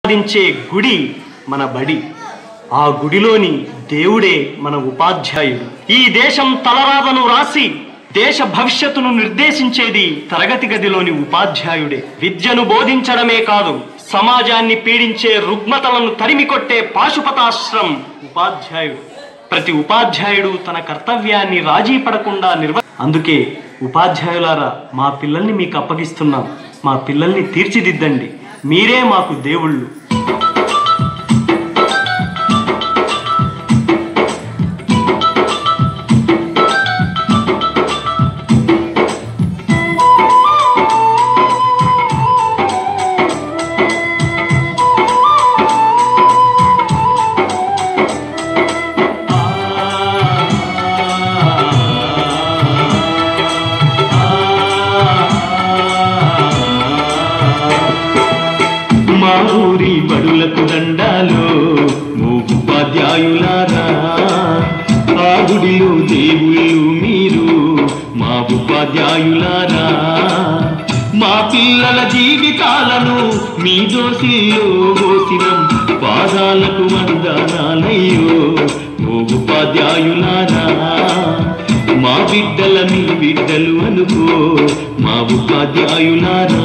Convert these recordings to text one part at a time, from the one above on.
సాధించే గుడి మన బడి ఆ గుడిలోని దేవుడే మన ఉపాధ్యాయుడు ఈ దేశం తలరాతను రాసి దేశ భవిష్యత్తును నిర్దేశించేది తరగతి గదిలోని ఉపాధ్యాయుడే విద్యను బోధించడమే కాదు సమాజాన్ని పీడించే రుగ్మతలను తరిమి కొట్టే పాశుపతాశ్రం ఉపాధ్యాయుడు ప్రతి ఉపాధ్యాయుడు తన కర్తవ్యాన్ని రాజీ పడకుండా నిర్వ అందుకే ఉపాధ్యాయులారా మా పిల్లల్ని మీకు అప్పగిస్తున్నాం మా పిల్లల్ని తీర్చిదిద్దండి మీరే మాకు దేవుళ్ళు మా ఊరి బడులకు దండాలు ఓ ఉపాధ్యాయులారా ఆ గుడిలో దేవుళ్ళు మీరు మా ఉపాధ్యాయులారా మా పిల్లల జీవితాలను మీ దోసిల్లో పోసినం పాదాలకు వందనాలయ్యో ఓ ఉపాధ్యాయులారా మా బిడ్డల మీ బిడ్డలు అనుకో మా ఉపాధ్యాయులారా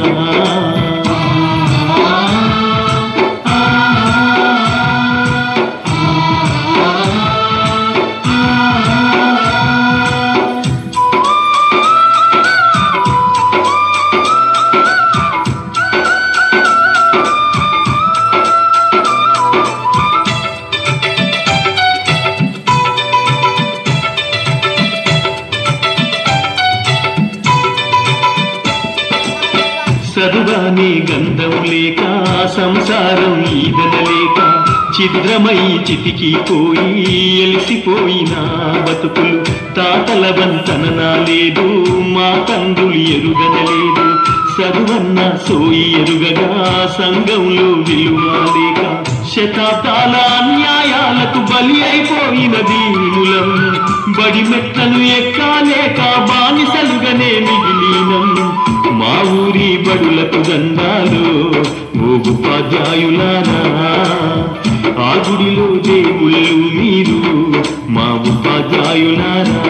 చదువాని గంధం లేక సంసారం ఈదనలేక చిద్రమై చితికిపోయి ఎలిసిపోయిన బతుకులు తాతల వంతన లేదు మా తండ్రులు ఎరుగనలేదు చదువన్న సోయి ఎరుగగా సంఘంలో విలువ లేక శతాబ్దాల అన్యాయాలకు బలి అయిపోయినది మూలం బడి మెట్లను ఎక్కాలేక బానిసలుగానే మిగిలినం మా ఊరి బడులకు దండాలు ఓ ఉపాధ్యాయులారా ఆ గుడిలో దేవుళ్ళు మీరు మా ఉపాధ్యాయులారా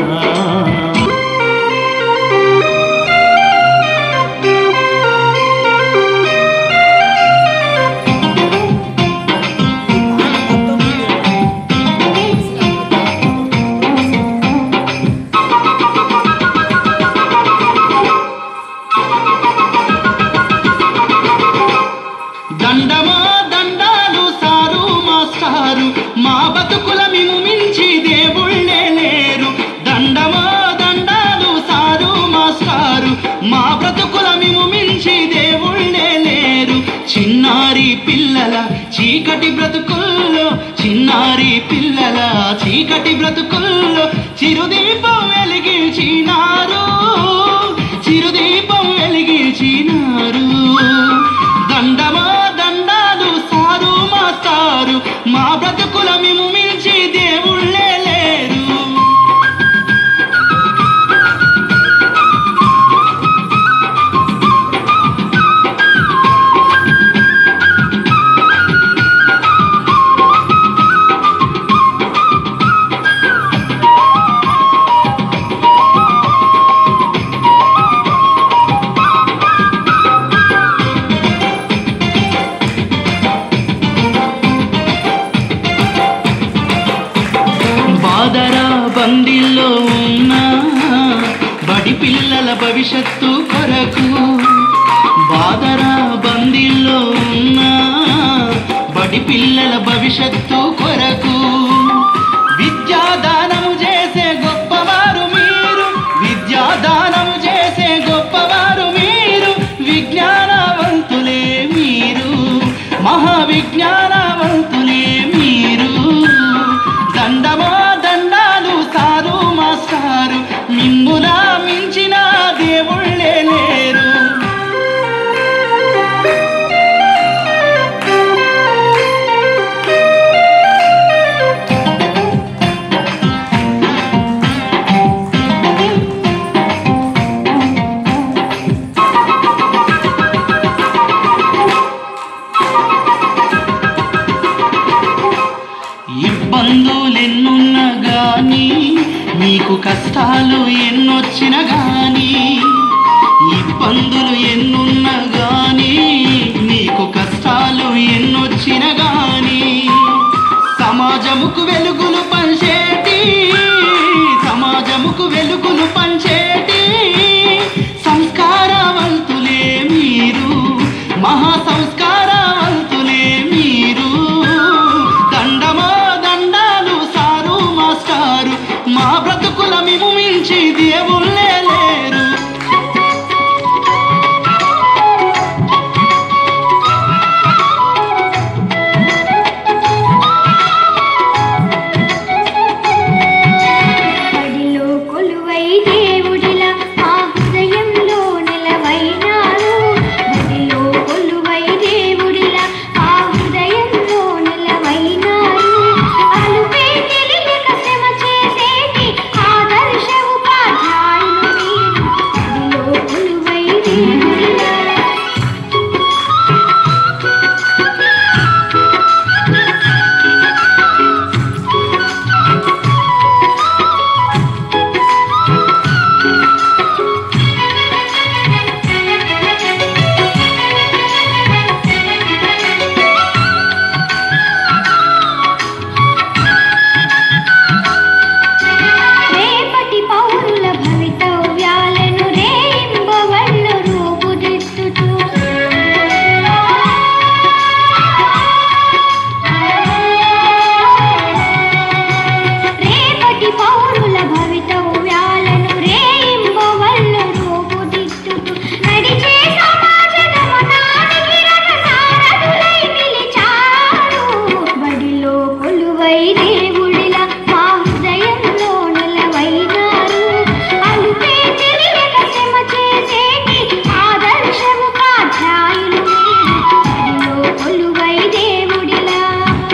దండమా దండాలు సారు మాస్టారు మా బతుకుల మిము మించి దేవుళ్ళే లేరు దండమా దండాలు సారు మాస్టారు మా బ్రతుకుల మిము మించి దేవుళ్ళే లేరు చిన్నారి పిల్లల చీకటి బ్రతుకుల్లో చిన్నారి పిల్లల చీకటి బ్రతుకుల్లో చిరుదీపం వెలిగించినారు చిరుదీపం వెలిగించినారు దండమా దండాలు సారు మాస్టారు మా బ్రతుకుల మిము మించి దేవుళ్ళే లేరు బాదరా బందీల్లో ఉన్న బడి పిల్లల భవిష్యత్తు కొరకు బాదరా బందీల్లో ఉన్న బడి పిల్లల భవిష్యత్తు కొరకు విద్యాదానము చేసే గొప్పవారు మీరు విద్యాదానము చేసే గొప్పవారు మీరు విజ్ఞానవంతులే మీరు మహావిజ్ఞానవంతులే మీరు దండమా దండాలు సారు మాస్టారు మిమ్ములా మించిన దేవుళ్ళే లేరు కష్టాలు ఎన్నొచ్చిన గాని ఇబ్బందులు ఎన్నున్నా గాని నీకు కష్టాలు ఎన్నొచ్చిన గాని సమాజముకు వెలుగులు పంచేటి సమాజముకు వెలుగులు పంచేటి సంస్కారవంతులే మీరు మహా సంస్కారవంతులే మీరు దండమా దండాలు సారు మాస్టారు మా బ్రతుకుల మిము మించి దేవుళ్ళే లేరు బడిలో కొలువై దేవుడిలా మా హృదయంలో నిలవైనారు బడిలో కొలువై దేవుడిలా మా హృదయంలో నిలవైనారు అలుపే తెలియక శ్రమ చేసేటి ఆదర్శ ఉపాధ్యాయులు మీరు బడిలో కొలువై దేవుడిలా రేపటి పౌరుల భవితవ్యాలను రేయింబవళ్ళు రూపుదిద్దుతూ రేపటి పౌరుల భవితవ్యాలను రేయింబవళ్ళు రూపుదిద్దుతూ నడిచే సమాజ గమనానికి రథసారథులై నిలిచారు బడిలో కొలువై దేవుడిలా మా హృదయంలో నిలవైనారు అలుపే తెలియక శ్రమ చేసేటి ఆదర్శము పాధ్యాయులు మీరు బడిలో కొలువై దేవుడిలా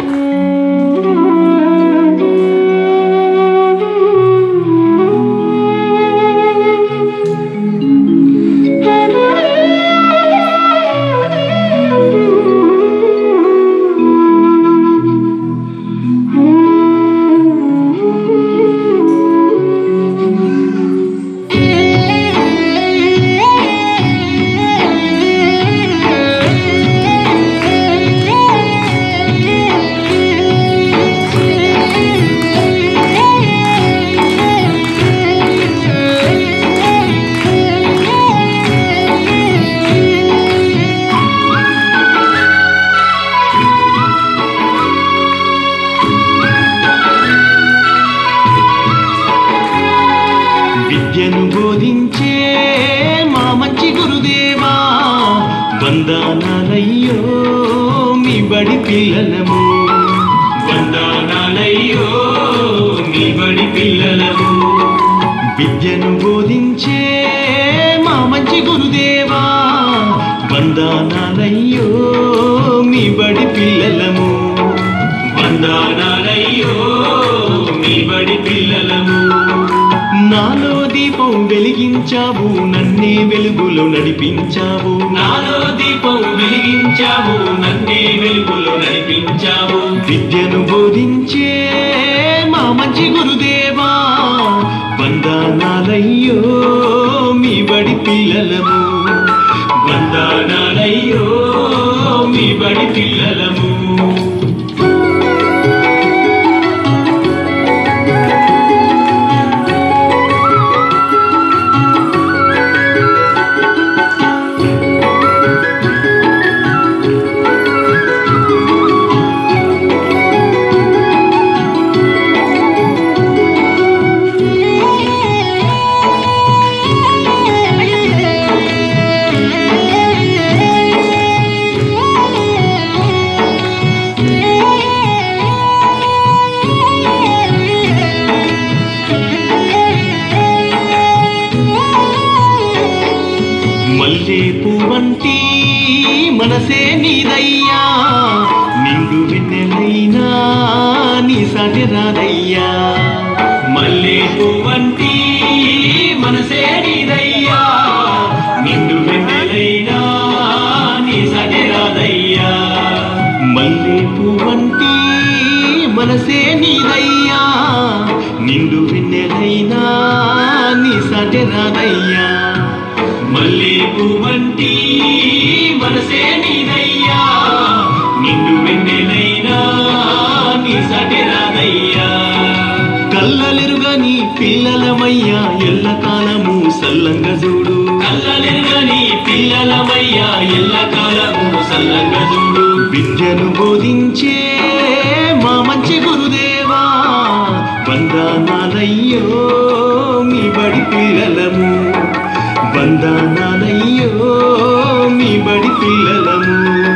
విద్యను బోధించే మా మంచి గురుదేవా వందనాలయ్యో మీ బడి పిల్లలము వందనాలయ్యో మీ బడి పిల్లలము విద్యను బోధించే మా మంచి గురుదేవా వందనాలయ్యో మీ బడి పిల్లలము వందనాలయ్యో మీ బడి పిల్లలము నాలో దీపం వెలిగించావు నన్నే వెలుగులో నడిపించావు నాలో దీపం వెలిగించావు నన్నే వెలుగులో నడిపించావు విద్యను బోధించే మా మంచి గురుదేవా వందనాలయ్యో మీ బడి పిల్లలము వందనాలయ్యో మీ బడి పిల్లలము మల్లె పువ్వంటి మనసే నీదయ్యా నిండు వెన్నెలైనా నీ సాటి రాదయ్యా మల్లె పువ్వంటి మనసే నీదయ్యా నిండు వెన్నెలైనా నీ సాటి రాదయ్యా మల్లె పువ్వంటి మనసే నీదయ్యా నిండు వెన్నెలైనా సాటి రాదయ్యా మల్లె పువ్వంటి మనసే నీదయ్యా నిండు వెన్నెలైనా నీ సాటి రాదయ్యా కల్లలెరుగని పిల్లలమయ్యా ఎల్ల కాలము సల్లంగా చూడు కల్లలెరుగని పిల్లలమయ్యా ఎల్ల కాలము సల్లంగా చూడు విద్యను బోధించే మా మంచి గురుదేవా వందనాలయ్యో మీ బడి పిల్లలము వందనాలయ్యో మీ బడి పిల్లలము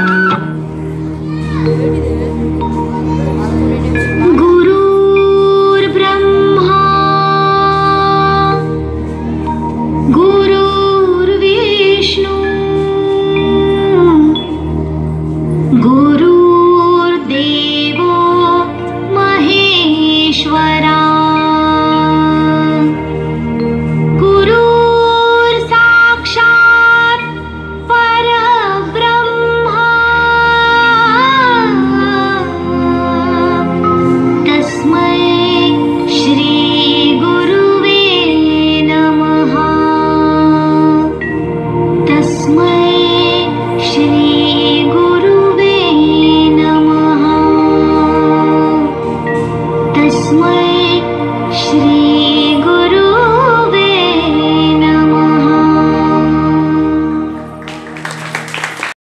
गुरुर्ब्रह्मा गुरुर्विष्णु गुरुर्देवो महेश्वरा गुरुर्साक्षात् परब्रह्मा तस्मै श्रीगुरुवे नमः तस्मै श्रीगुरुवे नमः तस्मै